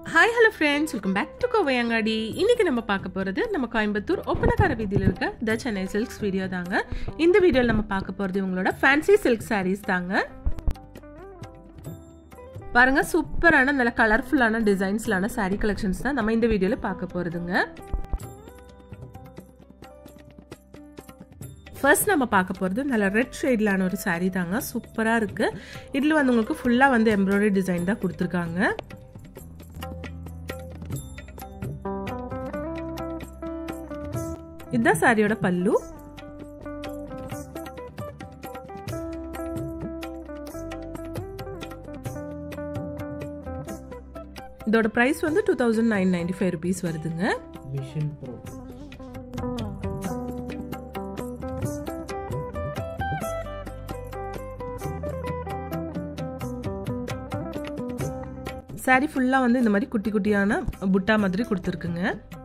hi hello friends welcome back to கோவையங்காடி இன்னைக்கு நம்ம பார்க்க போகிறது நம்ம கோயம்புத்தூர் ஒப்பனக்கார வீதியில் இருக்க த சென்னை சில்க்ஸ் வீடியோ தாங்க இந்த வீடியோவில் நம்ம பார்க்க போகிறது இவங்களோட ஃபேன்சி சில்க் சாரீஸ் தாங்க பாருங்க சூப்பரான நல்ல கலர்ஃபுல்லான டிசைன்ஸ்லான சாரீ கலெக்ஷன்ஸ் தான் நம்ம இந்த வீடியோவில் பார்க்க போகிறதுங்க ஃபர்ஸ்ட் நம்ம பார்க்க போகிறது நல்ல ரெட் ஷேட்லான ஒரு சாரீ தாங்க சூப்பராக இருக்குது இதில் வந்து உங்களுக்கு ஃபுல்லாக வந்து எம்ப்ராய்டரி டிசைன் தான் கொடுத்துருக்காங்க இதுதான் சாரியோட பல்லு இதோட ப்ரைஸ் வந்து two thousand nine ninety five rupees வருதுங்க மிஷன் ப்ரோ சாரி ஃபுல்லாக வந்து இந்த மாதிரி குட்டி குட்டியான புட்டா மாதிரி கொடுத்துருக்குங்க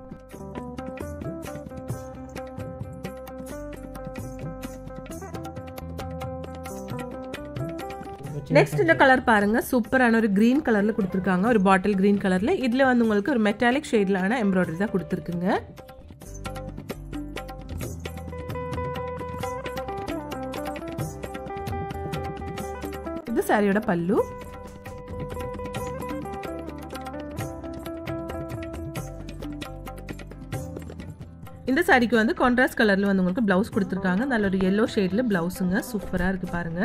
நெக்ஸ்ட் இந்த கலர் பாருங்க சூப்பரான ஒரு கிரீன் கலர்ல கொடுத்துருக்காங்க ஒரு பாட்டில் கிரீன் கலர்ல இதுல வந்து உங்களுக்கு ஒரு மெட்டாலிக் ஷேட்லான எம்ப்ராய்டரி தான் கொடுத்துருக்குங்க இது சாரியோட பல்லு இந்த சாரிக்கு வந்து கான்ட்ராஸ்ட் கலர்ல வந்து உங்களுக்கு பிளவுஸ் கொடுத்துருக்காங்க நல்ல ஒரு எல்லோ ஷேட்ல பிளவுஸுங்க சூப்பரா இருக்கு பாருங்க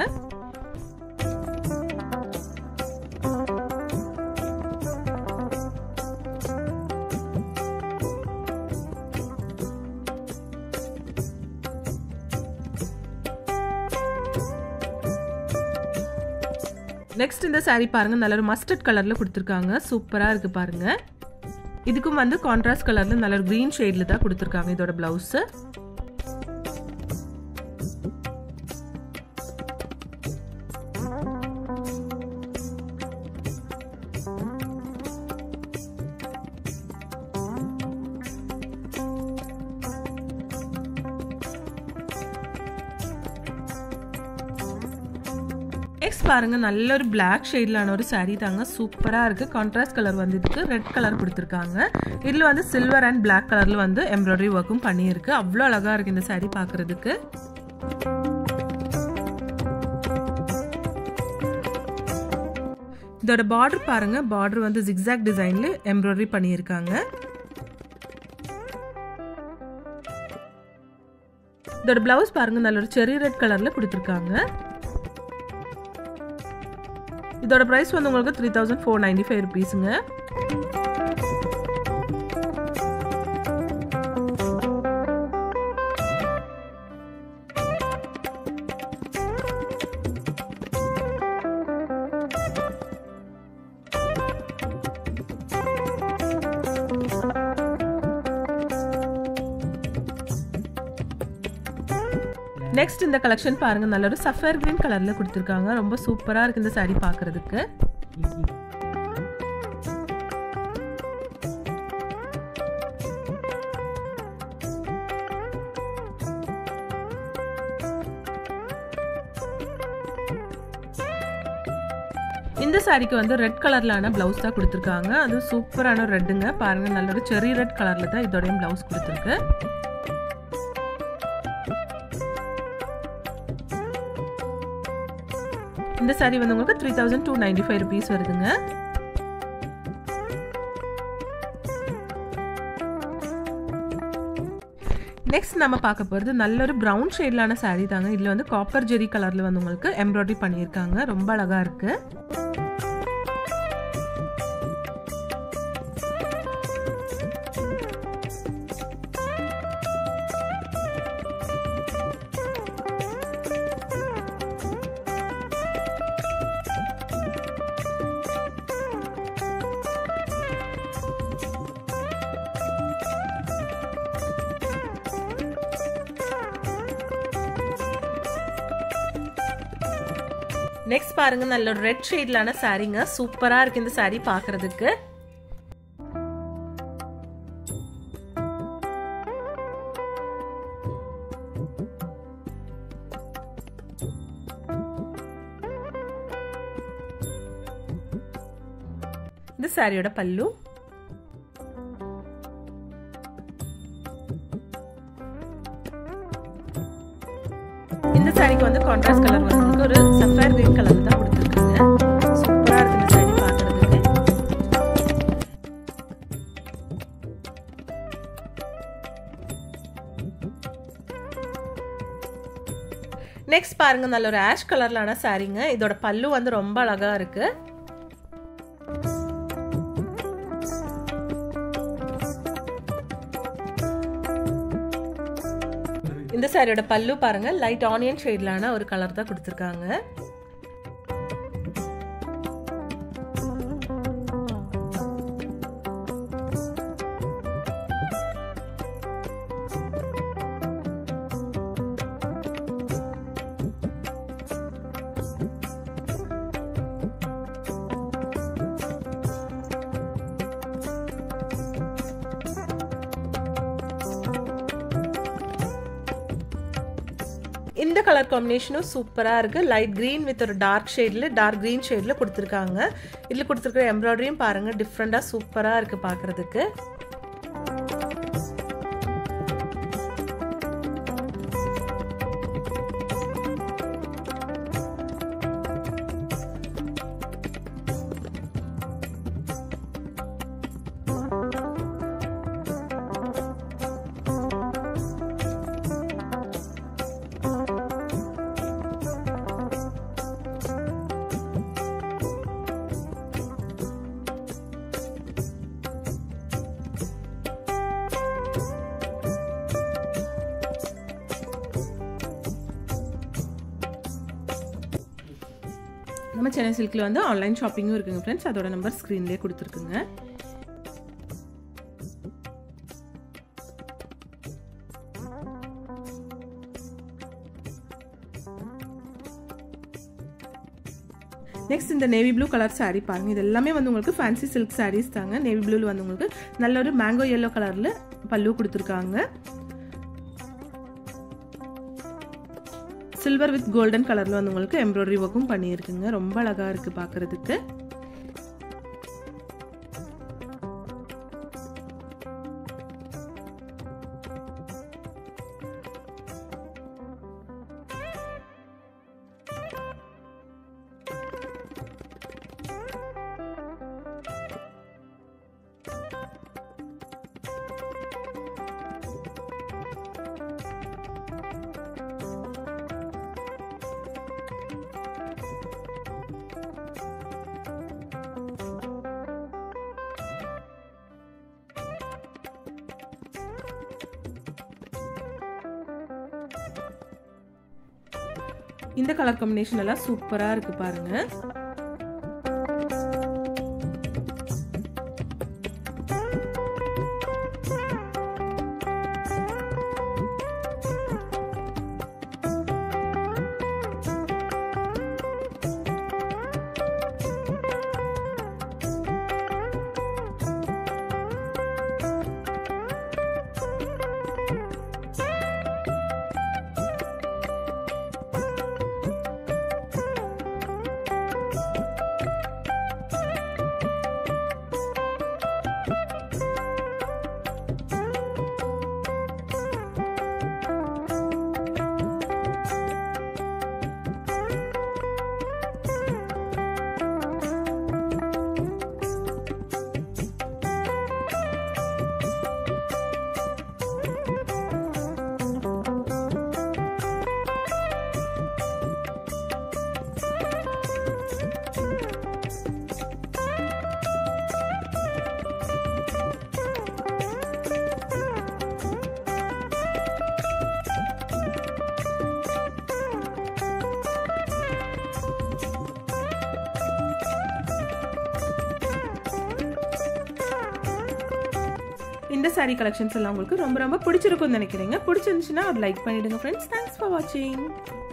நெக்ஸ்ட் இந்த சாரீ பாருங்க நல்ல ஒரு மஸ்டர்ட் கலர்ல கொடுத்துருக்காங்க சூப்பரா இருக்கு பாருங்க இதுக்கும் வந்து கான்ட்ராஸ்ட் கலர்ல நல்ல ஒரு கிரீன் ஷேட்ல தான் கொடுத்துருக்காங்க இதோட பிளவுஸ் நெக்ஸ்ட் பாருங்க நல்ல ஒரு பிளாக் ஷேட்லான ஒரு சாரீ தாங்க சூப்பரா இருக்கு கான்ட்ராஸ்ட் கலர் வந்து இதுக்கு ரெட் கலர் கொடுத்துருக்காங்க இதுல வந்து சில்வர் அண்ட் பிளாக் கலர்ல வந்து எம்ப்ராய்டரி ஒர்க்கும் பண்ணியிருக்கு அவ்வளோ அழகா இருக்கு இந்த சாரீ பாக்குறதுக்கு இதோட பார்டர் பாருங்க பார்டர் வந்து ஜிக்ஸாக் டிசைன்ல எம்ப்ராய்டரி பண்ணியிருக்காங்க இதோட பிளவுஸ் பாருங்க நல்ல ஒரு செரி ரெட் கலர்ல கொடுத்துருக்காங்க இதோட ப்ரைஸ் வந்து உங்களுக்கு three thousand four ninety five ருபீஸுங்க நெக்ஸ்ட் இந்த கலெக்ஷன் பாருங்க நல்ல ஒரு சஃபர் கிரீன் கலர்ல கொடுத்துருக்காங்க ரொம்ப சூப்பரா இருக்கு இந்த சாரி பாக்குறதுக்கு இந்த சாரிக்கு வந்து ரெட் கலர்லான பிளவுஸ் தான் கொடுத்துருக்காங்க அது சூப்பரான ரெட்டுங்க பாருங்க நல்ல ஒரு செரி ரெட் கலர்ல தான் இதோடையும் பிளவுஸ் கொடுத்துருக்கு இந்த சாரி வந்து உங்களுக்கு three thousand two ninety five rupees வருதுங்க நெக்ஸ்ட் நம்ம பார்க்க போகிறது நல்ல ஒரு ப்ரௌன் ஷேட்லான சாரீ தாங்க இதில் வந்து காப்பர் ஜெரி கலரில் வந்து உங்களுக்கு எம்ப்ராய்டரி பண்ணியிருக்காங்க ரொம்ப அழகாக இருக்குது நெக்ஸ்ட் பாருங்க நல்ல ஒரு ரெட் ஷேட்லான சாரீங்க சூப்பரா இருக்கு இந்த சாரீ பாக்குறதுக்கு இந்த சாரியோட பல்லு சாரிக்கு வந்து கான்ட்ராஸ்ட் கலர் வந்து உங்களுக்கு ஒரு சஃபேர் கிரீன் கலர் தான் கொடுத்துருக்காங்க சூப்பராக இருக்கு இந்த சாரி பார்க்குறதுக்கு நெக்ஸ்ட் பாருங்க நல்ல ஒரு ஆஷ் கலர்லான சாரீங்க இதோட பல்லு வந்து ரொம்ப அழகா இருக்கு இந்த சாரியோட பல்லு பாருங்க லைட் ஆனியன் ஷேட்லான ஒரு கலர் தான் கொடுத்துருக்காங்க இந்த கலர் காம்பினேஷனும் சூப்பராக இருக்குது லைட் க்ரீன் வித் ஒரு டார்க் ஷேடில் டார்க் க்ரீன் ஷேடில் கொடுத்துருக்காங்க இதில் கொடுத்துருக்குற எம்ப்ராய்டரியும் பாருங்கள் டிஃப்ரெண்ட்டாக சூப்பராக இருக்குது பார்க்குறதுக்கு நம்ம சென்னை சில்கில் வந்து ஆன்லைன் ஷாப்பிங்கும் இருக்குங்க ஃப்ரெண்ட்ஸ் அதோட நம்பர் ஸ்க்ரீன்லேயே கொடுத்துருக்குங்க நெக்ஸ்ட் இந்த நேவி ப்ளூ கலர் சாரீ பாருங்க இது எல்லாமே வந்து உங்களுக்கு ஃபேன்சி சில்க் சாரீஸ் தாங்க நேவி ப்ளூவில் வந்து உங்களுக்கு நல்ல ஒரு மேங்கோ எல்லோ கலரில் பல்லு கொடுத்துருக்காங்க சில்வர் வித் கோல்டன் கலரில் வந்து உங்களுக்கு எம்ப்ராய்டரி ஒர்க்கும் பண்ணியிருக்குங்க ரொம்ப அழகாக இருக்குது பார்க்குறதுக்கு இந்த கலர் காம்பினேஷன் எல்லாம் சூப்பராக இருக்கு பாருங்க இந்த சாரீ கலெக்ஷன்ஸ் எல்லாம் உங்களுக்கு ரொம்ப ரொம்ப பிடிச்சிருக்கும்னு நினைக்கிறீங்க பிடிச்சிருந்துச்சுன்னா ஒரு லைக் பண்ணிடுங்க ஃப்ரெண்ட்ஸ் தேங்க்ஸ் ஃபார் வாட்சிங்